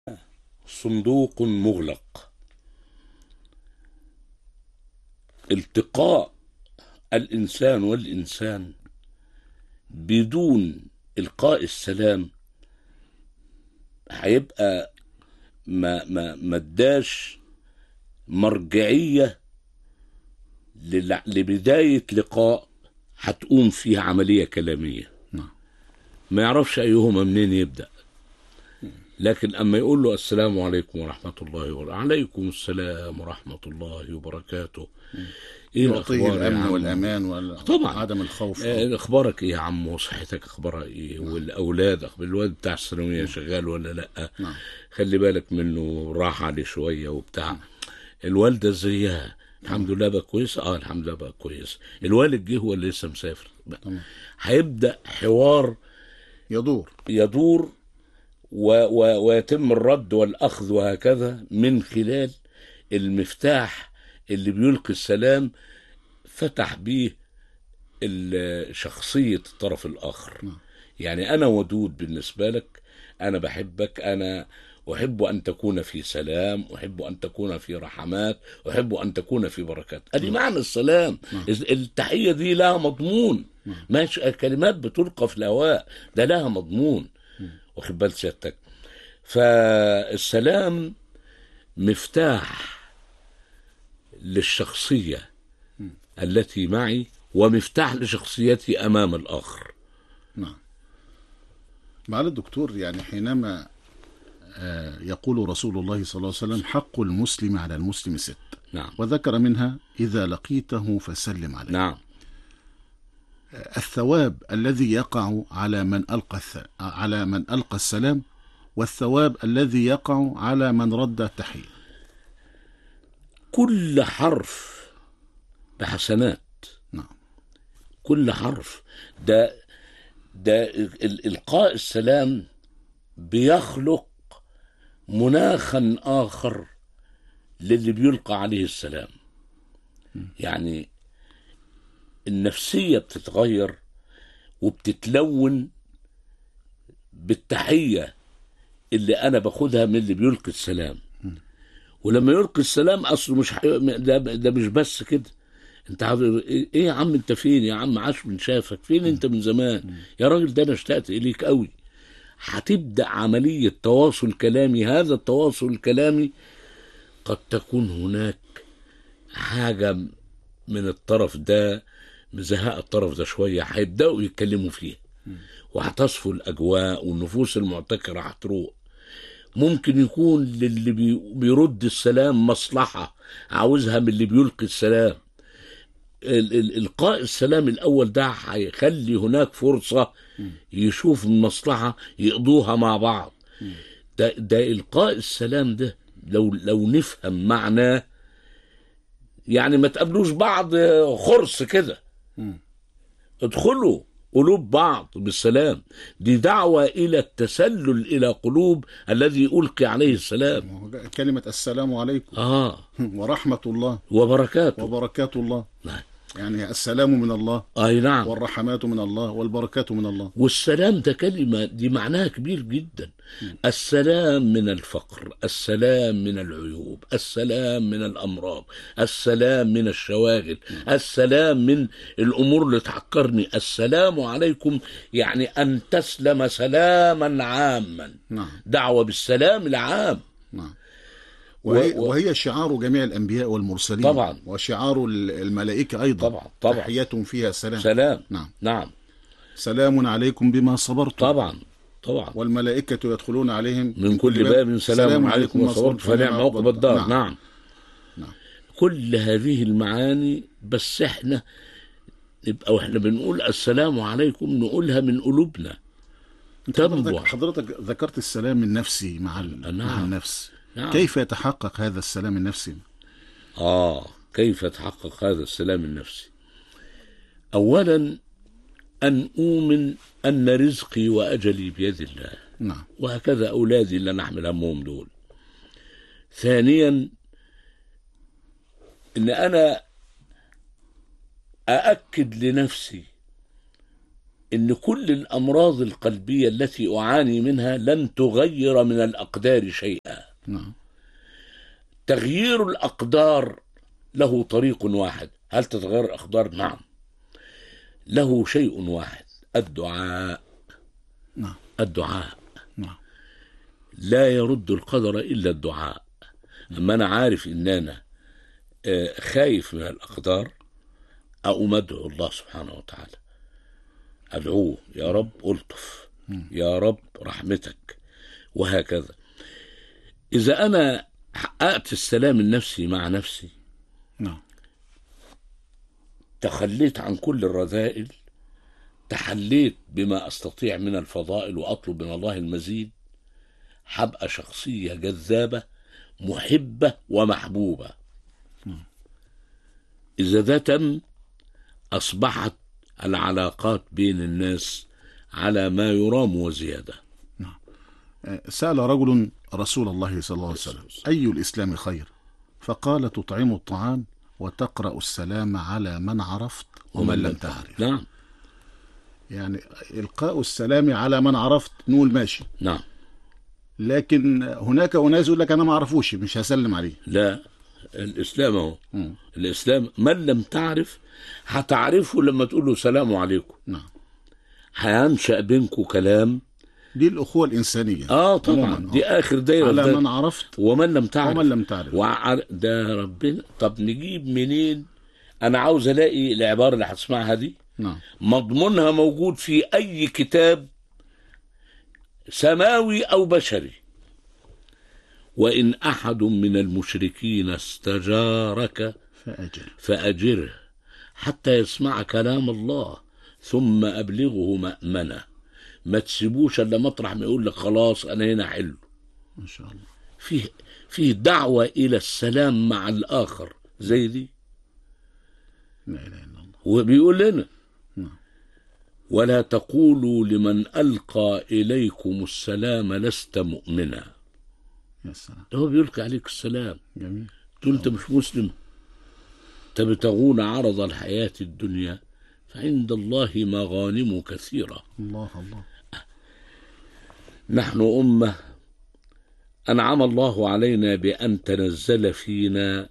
صندوق مغلق التقاء الانسان والانسان بدون القاء السلام هيبقى ما ما ما اداش مرجعيه للع- لبدايه لقاء هتقوم فيها عمليه كلاميه نعم. ما يعرفش ايهما منين يبدا لكن اما يقول له السلام عليكم ورحمه الله وبركاته عليكم السلام ورحمه الله وبركاته ايه يعطيه الاخبار يا الامن عم؟ والامان وال- طبعا. عدم الخوف آه، اخبارك ايه يا عم وصحتك اخبارها ايه والاولاد أخبار الواد بتاع الثانويه شغال ولا لا نعم. خلي بالك منه راح عليه شويه وبتاع الوالده ازيها الحمد لله بقى كويس اه الحمد لله بقى كويس الوالد جه ولا لسه مسافر بقى. تمام. هيبدا حوار يدور يدور و و ويتم الرد والاخذ وهكذا من خلال المفتاح اللي بيلقي السلام فتح بيه ال- شخصيه الطرف الاخر نعم. يعني انا ودود بالنسبه لك انا بحبك انا احب ان تكون في سلام احب ان تكون في رحمات احب ان تكون في بركات ادي معنى السلام التحيه دي لها مضمون مش كلمات بتلقى في الهواء ده لها مضمون واخد بال سيادتك فالسلام مفتاح للشخصيه التي معي ومفتاح لشخصيتي امام الاخر نعم معالي الدكتور يعني حينما آه، يقول رسول الله صلى الله عليه وسلم حق المسلم على المسلم ست نعم وذكر منها إذا لقيته فسلم عليه نعم الثواب الذي يقع على من ألقى الث... على من ألقى السلام والثواب الذي يقع على من رد التحية كل حرف بحسنات نعم كل حرف ده ده ال- القاء السلام بيخلق مناخا اخر للي بيلقى عليه السلام يعني النفسيه بتتغير وبتتلون بالتحيه اللي انا باخدها من اللي بيلقي السلام ولما يلقي السلام اصله مش حي... ده, ده مش بس كده انت عارف ايه إيه يا عم انت فين يا عم عاش من شافك فين انت من زمان يا راجل ده انا اشتقت اليك قوي هتبدا عمليه تواصل كلامي هذا التواصل الكلامي قد تكون هناك حاجه من الطرف ده مزهق الطرف ده شويه هيبداوا يتكلموا فيه وهتصفو الاجواء والنفوس المعتكره هتروق ممكن يكون للي بي- بيرد السلام مصلحه عاوزها من اللي بيلقي السلام ال- ال- القاء السلام الاول ده هيخلي هناك فرصه يشوف المصلحه يقضوها مع بعض ده ده القاء السلام ده لو لو نفهم معناه يعني ما تقابلوش بعض خرص كده ادخلوا قلوب بعض بالسلام دي دعوة إلى التسلل إلى قلوب الذي ألقي عليه السلام وهو كلمة السلام عليكم آه ورحمة الله وبركاته وبركات الله نعم. يعني السلام من الله أي نعم والرحمات من الله والبركات من الله والسلام ده كلمة دي معناها كبير جدا السلام من الفقر السلام من العيوب السلام من الأمراض السلام من الشواغل السلام من الأمور اللي تعكرني السلام عليكم يعني أن تسلم سلاما عاما نعم دعوة بالسلام العام نعم وهي, و- وهي شعار جميع الأنبياء والمرسلين طبعا. وشعار ال- الملائكة أيضا طبعا طبعا تحياتهم فيها سلام سلام نعم نعم سلام عليكم بما صبرتم طبعا طبعا والملائكة يدخلون عليهم من كل باب سلام عليكم بما وصبرت صبرتم فنعم عقب الدار نعم. نعم. نعم كل هذه المعاني بس احنا نبقى واحنا بنقول السلام عليكم نقولها من قلوبنا أنت حضرتك, تنبع حضرتك ذكرت السلام النفسي مع, ال- مع نعم. النفس نعم. كيف يتحقق هذا السلام النفسي اه كيف يتحقق هذا السلام النفسي اولا ان اؤمن ان رزقي واجلي بيد الله نعم وهكذا أولادي اللي أنا أحمل همهم دول ثانيا إن أنا أأكد لنفسي ان كل الامراض القلبيه التي اعاني منها لن تغير من الاقدار شيئا نعم تغيير الاقدار له طريق واحد هل تتغير الاقدار نعم له شيء واحد الدعاء نعم الدعاء نعم لا يرد القدر الا الدعاء اما انا عارف ان انا آه، خايف من الاقدار اقوم ادعو الله سبحانه وتعالى ادعوه يا رب الطف يا رب رحمتك وهكذا اذا انا حققت السلام النفسي مع نفسي نعم تخليت عن كل الرذائل تحليت بما استطيع من الفضائل واطلب من الله المزيد هبقى شخصيه جذابه محبه ومحبوبه اذا ده تم اصبحت العلاقات بين الناس على ما يرام وزياده آه، سأل رجل رسول الله صلى الله عليه وسلم أي الإسلام خير فقال تطعم الطعام وتقرأ السلام على من عرفت ومن لم تعرف نعم يعني إلقاء السلام على من عرفت نقول ماشي نعم لكن هناك أناس يقول لك أنا ما أعرفوش مش هسلم عليه لا الاسلام اهو مم. الاسلام من لم تعرف هتعرفه لما تقول له سلام عليكم نعم هينشا بينكم كلام دي الأخوة الإنسانية اه طبعا عموماً، دي اخر دايره على ده. من عرفت ومن لم تعرف ومن لم تعرف وع... ده ربنا طب نجيب منين انا عاوز الاقي العباره اللي هتسمعها دي نعم مضمونها موجود في اي كتاب سماوي او بشري وان احد من المشركين استجارك فأجل فاجره حتى يسمع كلام الله ثم ابلغه مامنه ما تسيبوش الا مطرح ما يقول لك خلاص انا هنا حلو ما شاء الله فيه فيه دعوه الى السلام مع الاخر زي دي لا إله إلا الله وبيقول لنا نعم. ولا تقولوا لمن ألقى إليكم السلام لست مؤمنا يا سلام ده هو بيلقي عليك السلام جميل تقول أنت مش مسلم تبتغون عرض الحياة الدنيا فعند الله مغانم كثيرة الله الله نحن أمة أنعم الله علينا بأن تنزل فينا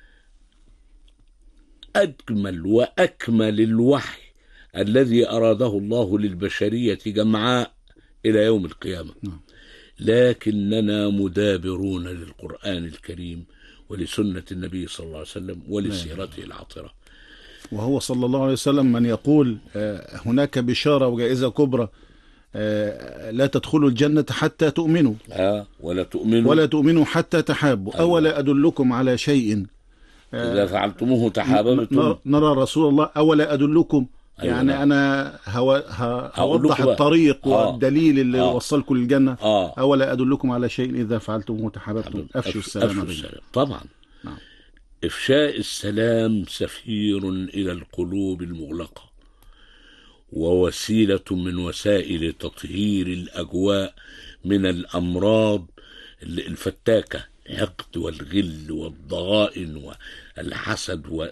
أجمل وأكمل الوحي الذي أراده الله للبشرية جمعاء إلى يوم القيامة نعم. لكننا مدابرون للقرآن الكريم ولسنة النبي صلى الله عليه وسلم ولسيرته العطرة وهو صلى الله عليه وسلم من يقول آه، هناك بشارة وجائزة كبرى آه، لا تدخلوا الجنة حتى تؤمنوا آه ولا تؤمنوا ولا تؤمنوا حتى تحابوا أولا أدلكم على شيء إذا فعلتموه تحاببتم نرى- نرى رسول الله أولا أدلكم أيوة يعني نعم. أنا هو ه- هقول هوضح لكم بقى. الطريق آه. والدليل اللي آه. وصلكم للجنة آه أولا أدلكم على شيء إذا فعلتموه تحاببتم أفشوا السلام أفشوا بينكم السلام طبعا نعم. إفشاء السلام سفير إلى القلوب المغلقة ووسيلة من وسائل تطهير الأجواء من الأمراض الفتاكة الحقد والغل والضغائن والحسد و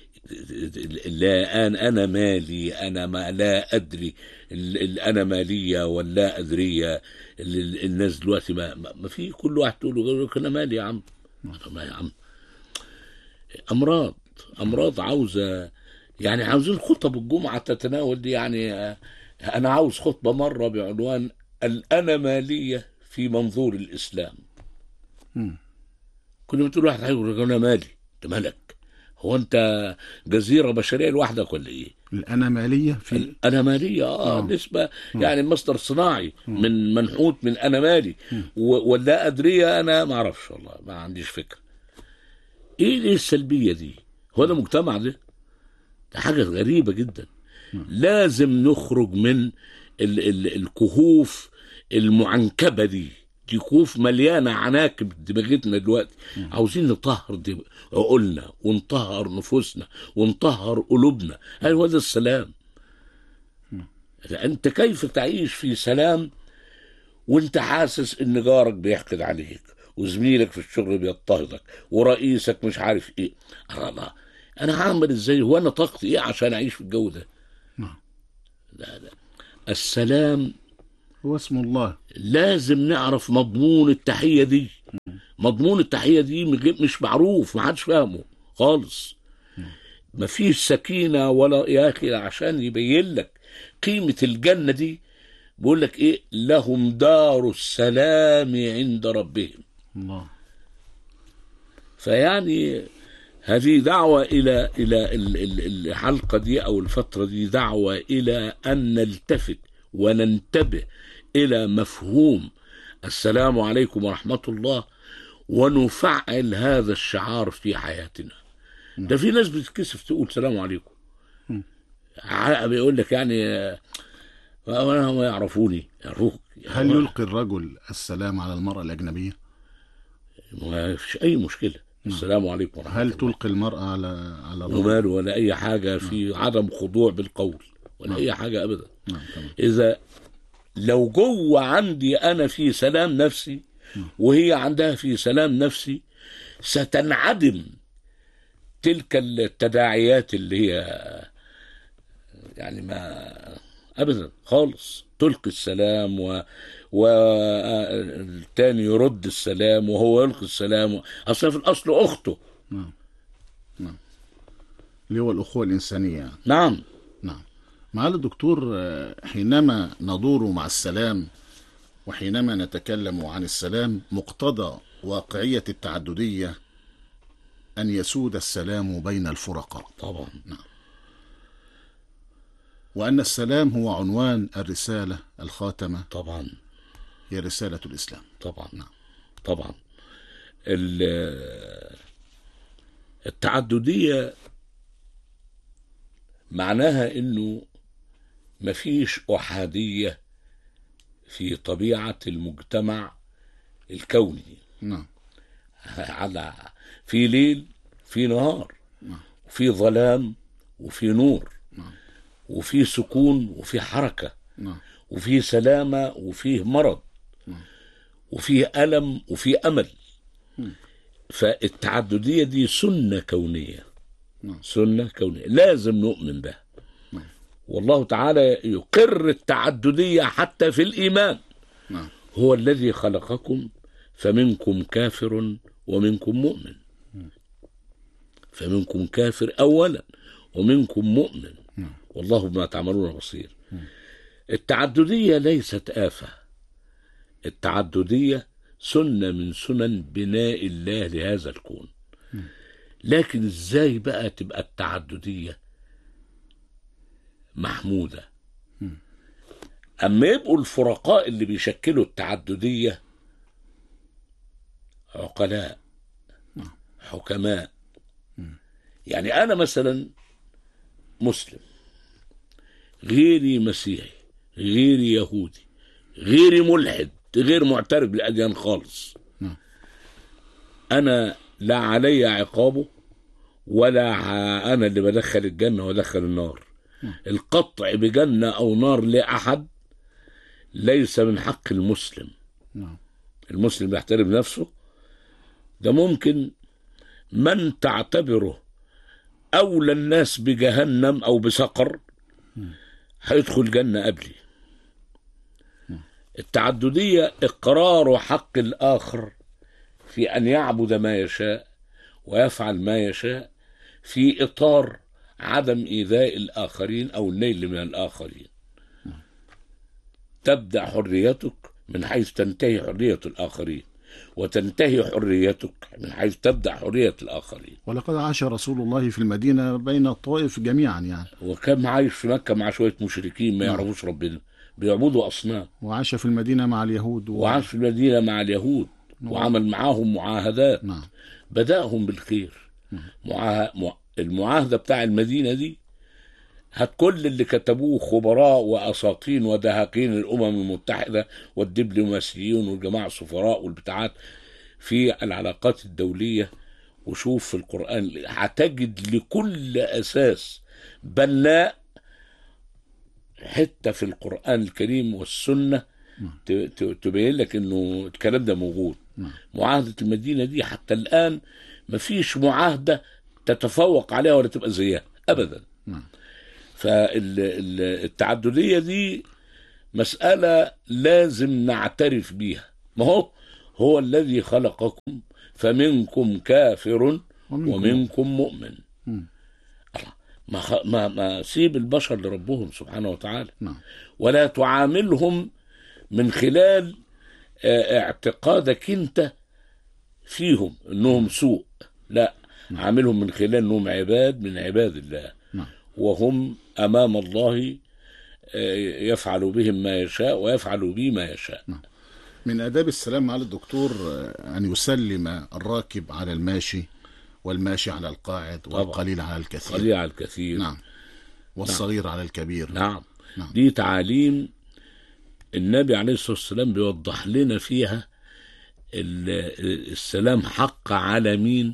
لا أنا أنا مالي أنا ما لا أدري ال- ال- أنا مالية ولا أدرية ال- ال- الناس دلوقتي ما, ما ما في كل واحد تقول له يقول لك أنا مالي يا عم طب ما يا عم امراض امراض عاوزه يعني عاوزين خطب الجمعه تتناول دي يعني آه، انا عاوز خطبه مره بعنوان الانماليه في منظور الاسلام مم. كل ما تقول واحد هيقول لك انا مالي انت مالك هو انت جزيره بشريه لوحدك ولا ايه؟ الأنامالية في الانماليه اه آه. نسبه يعني مصدر صناعي من منحوت من انا مالي و- ولا ادريه انا ما اعرفش والله ما عنديش فكره ايه ايه السلبيه دي هو ده مجتمع ده ده حاجه غريبه جدا لازم نخرج من ال ال الكهوف المعنكبه دي دي كهوف مليانه عناكب دماغتنا دلوقتي عاوزين نطهر دم- عقولنا ونطهر نفوسنا ونطهر قلوبنا هل هو ده السلام انت كيف تعيش في سلام وانت حاسس ان جارك بيحقد عليك وزميلك في الشغل بيضطهدك ورئيسك مش عارف ايه الله انا هعمل ازاي هو انا طاقتي ايه عشان اعيش في الجو ده نعم. لا لا السلام هو اسم الله لازم نعرف مضمون التحية دي مضمون التحية دي مج- مش معروف ما حدش فاهمه خالص مفيش سكينة ولا يا أخي عشان يبين لك قيمة الجنة دي بيقول لك إيه لهم دار السلام عند ربهم الله فيعني هذه دعوة إلى إلى ال- ال- الحلقة دي أو الفترة دي دعوة إلى أن نلتفت وننتبه إلى مفهوم السلام عليكم ورحمة الله ونفعل هذا الشعار في حياتنا ده في ناس بتتكسف تقول سلام عليكم ع- بيقول لك يعني آه، أنا ما يعرفوني يعرفوك هل يلقي الرجل السلام على المرأة الأجنبية؟ ما فيش أي مشكلة السلام عليكم ورحمة هل الله تلقي المرأة على على الرجل؟ ومال ولا اي حاجه في عدم خضوع بالقول ولا اي حاجه ابدا نعم تمام اذا لو جوه عندي انا في سلام نفسي وهي عندها في سلام نفسي ستنعدم تلك التداعيات اللي هي يعني ما ابدا خالص تلقي السلام و والتاني يرد السلام وهو يلقي السلام اصلا في الاصل اخته اللي هو الأخوة الإنسانية يعني. نعم نعم معالي الدكتور آه، حينما ندور مع السلام وحينما نتكلم عن السلام مقتضى واقعية التعددية أن يسود السلام بين الفرقاء طبعا وأن السلام هو عنوان الرسالة الخاتمة طبعا هي رسالة الإسلام طبعا طبعا ال- التعددية معناها انه مفيش احادية في طبيعة المجتمع الكوني نعم على في ليل في نهار في ظلام وفي نور وفي سكون وفي حركة نعم وفي سلامة وفيه مرض وفيه ألم وفيه أمل فالتعددية دي سنة كونية نعم. سنة كونية لازم نؤمن بها نعم. والله تعالى يقر التعددية حتى في الإيمان نعم هو الذي خلقكم فمنكم كافر ومنكم مؤمن فمنكم كافر أولا ومنكم مؤمن والله بما تعملون بصير التعددية ليست آفة التعددية سنة من سنن بناء الله لهذا الكون لكن ازاي بقى تبقى التعددية محمودة أما يبقوا الفرقاء اللي بيشكلوا التعددية عقلاء حكماء يعني أنا مثلا مسلم غيري مسيحي غيري يهودي غيري ملحد غير معترف بالأديان خالص نعم. أنا لا علي عقابه ولا ع- أنا اللي بدخل الجنة وادخل النار القطع بجنة أو نار لأحد ليس من حق المسلم نعم المسلم يحترم نفسه ده ممكن من تعتبره أولى الناس بجهنم أو بسقر هيدخل جنة قبلي التعددية إقرار حق الآخر في أن يعبد ما يشاء ويفعل ما يشاء في إطار عدم إيذاء الآخرين أو النيل من الآخرين تبدأ حريتك من حيث تنتهي حرية الآخرين وتنتهي حريتك من حيث تبدأ حرية الآخرين ولقد عاش رسول الله في المدينة بين الطائف جميعا يعني وكان عايش في مكة مع شوية مشركين ما يعرفوش ربنا بيعبدوا أصنام وعاش في المدينة مع اليهود و... وعاش في المدينة مع اليهود وعمل معاهم معاهدات نعم بدأهم بالخير معاه... مع... المعاهدة بتاع المدينة دي هات كل اللي كتبوه خبراء وأساطين ودهاقين الأمم المتحدة والدبلوماسيين والجماعة السفراء والبتاعات في العلاقات الدولية وشوف في القرآن هتجد لكل أساس بناء حتة في القرآن الكريم والسنة ت- ت- تبين لك انه الكلام ده موجود معاهدة المدينة دي حتى الآن مفيش معاهدة تتفوق عليها ولا تبقى زيها أبدا نعم. فالتعددية دي مسألة لازم نعترف بيها ما هو هو الذي خلقكم فمنكم كافر ومنكم ومنكم مؤمن مم. الله. ما, خ... ما ما سيب البشر لربهم سبحانه وتعالى نعم ولا تعاملهم من خلال آه، اعتقادك انت فيهم انهم سوء لا عاملهم من خلال انهم عباد من عباد الله نعم وهم امام الله آه، يفعل بهم ما يشاء ويفعل بي ما يشاء من آداب السلام على الدكتور آه، أن يسلم الراكب على الماشي والماشي على القاعد والقليل على الكثير قليل على الكثير نعم والصغير على الكبير نعم نعم. دي تعاليم النبي عليه الصلاة والسلام بيوضح لنا فيها ال- السلام حق على مين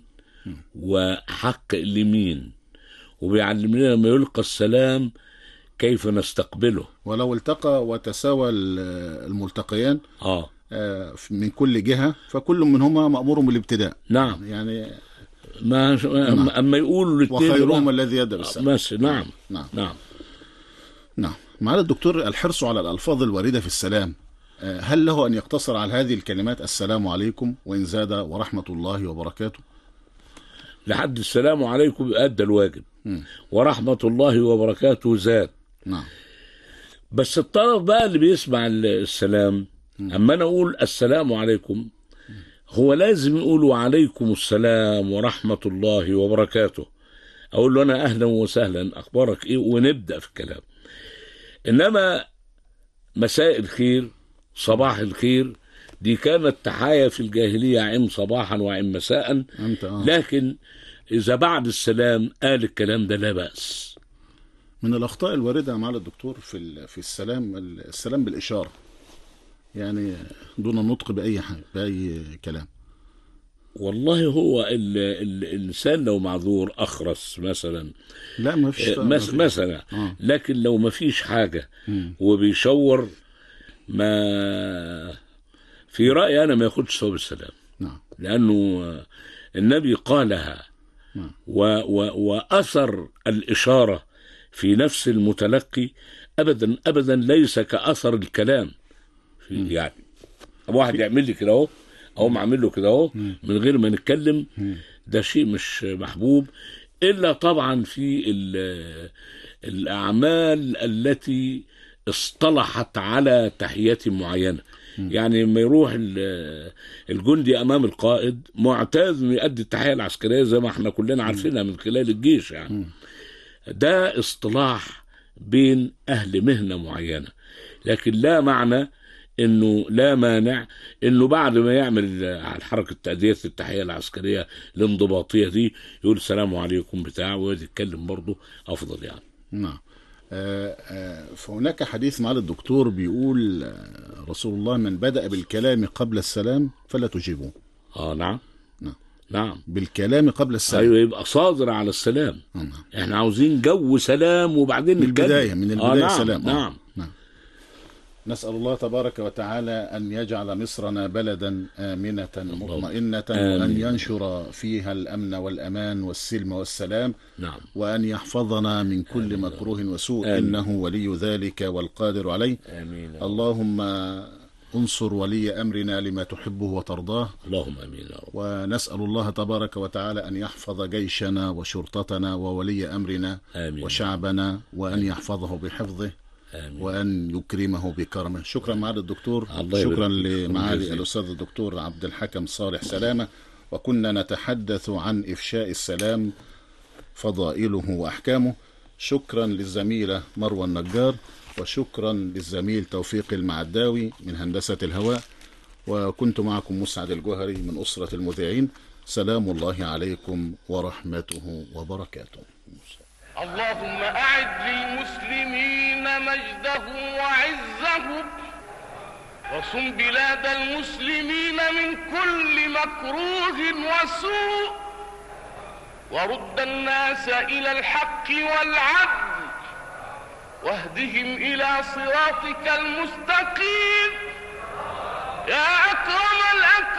وحق لمين وبيعلمنا لما يلقى السلام كيف نستقبله ولو التقى وتساوى ال- الملتقيان اه آه، من كل جهة فكل منهما مأمور بالابتداء نعم يعني ما ما- اما يقولوا الاثنين وخيرهم الذي يبدأ بالسلام بس نعم نعم نعم نعم معالي الدكتور الحرص على الألفاظ الواردة في السلام آه، هل له أن يقتصر على هذه الكلمات السلام عليكم وإن زاد ورحمة الله وبركاته لحد السلام عليكم أدى الواجب مم. ورحمة الله وبركاته زاد نعم بس الطرف بقى اللي بيسمع ال- السلام اما انا اقول السلام عليكم هو لازم يقول وعليكم السلام ورحمة الله وبركاته اقول له انا اهلا وسهلا اخبارك ايه ونبدا في الكلام انما مساء الخير صباح الخير دي كانت تحايا في الجاهلية عم صباحا وعم مساء أنت آه. لكن إذا بعد السلام قال الكلام ده لا بأس من الأخطاء الواردة يا معالي الدكتور في ال- في السلام السلام بالإشارة يعني دون النطق بأي حاجة بأي كلام والله هو ال ال الإنسان لو معذور أخرس مثلا لا ما فيش آه، مس مثلا آه. لكن لو ما فيش حاجة مم. وبيشور ما في رأيي أنا ما ياخدش ثواب السلام نعم لأنه آه، النبي قالها نعم. و و وأثر الإشارة في نفس المتلقي أبدا أبدا ليس كأثر الكلام في يعني واحد يعمل لي كده أهو أو عامل له كده أهو من غير ما نتكلم ده شيء مش محبوب إلا طبعا في ال- الأعمال التي اصطلحت على تحيات معينة يعني لما يروح ال- الجندي امام القائد معتاد انه يؤدي التحيه العسكريه زي ما احنا كلنا عارفينها من خلال الجيش يعني ده اصطلاح بين اهل مهنه معينه لكن لا معنى انه لا مانع انه بعد ما يعمل على حركه تاديه التحيه العسكريه الانضباطيه دي يقول السلام عليكم بتاع ويتكلم برضه افضل يعني نعم آه، آه، فهناك حديث معالي الدكتور بيقول آه، رسول الله من بدأ بالكلام قبل السلام فلا تجيبوه اه نعم نعم. نعم بالكلام قبل السلام ايوه يبقى صادر على السلام آه، نعم. احنا عاوزين جو سلام وبعدين من نتكلم. البداية من البداية آه نعم سلام آه. نعم نعم نسأل الله تبارك وتعالى أن يجعل مصرنا بلدا آمنة مطمئنة وأن آمين. ينشر فيها الأمن والأمان والسلم والسلام نعم وأن يحفظنا من كل مكروه وسوء آمين. إنه ولي ذلك والقادر عليه امين يا رب. اللهم انصر ولي أمرنا لما تحبه وترضاه اللهم امين يا رب ونسأل الله تبارك وتعالى أن يحفظ جيشنا وشرطتنا وولي أمرنا امين وشعبنا وأن يحفظه بحفظه امين وأن يكرمه بكرمه شكرا معالي الدكتور الله شكرا يبارك فيك. لمعالي جزيلا. الأستاذ الدكتور عبد الحكم صالح سلامة وكنا نتحدث عن إفشاء السلام فضائله وأحكامه شكرا للزميلة مروى النجار وشكرا للزميل توفيق المعداوي من هندسة الهواء وكنت معكم مسعد الجوهري من أسرة المذيعين سلام الله عليكم ورحمته وبركاته اللهم أعد للمسلمين مجدهم وعزهم وصم بلاد المسلمين من كل مكروه وسوء ورد الناس إلى الحق والعدل واهدهم إلى صراطك المستقيم يا أكرم الأكرمين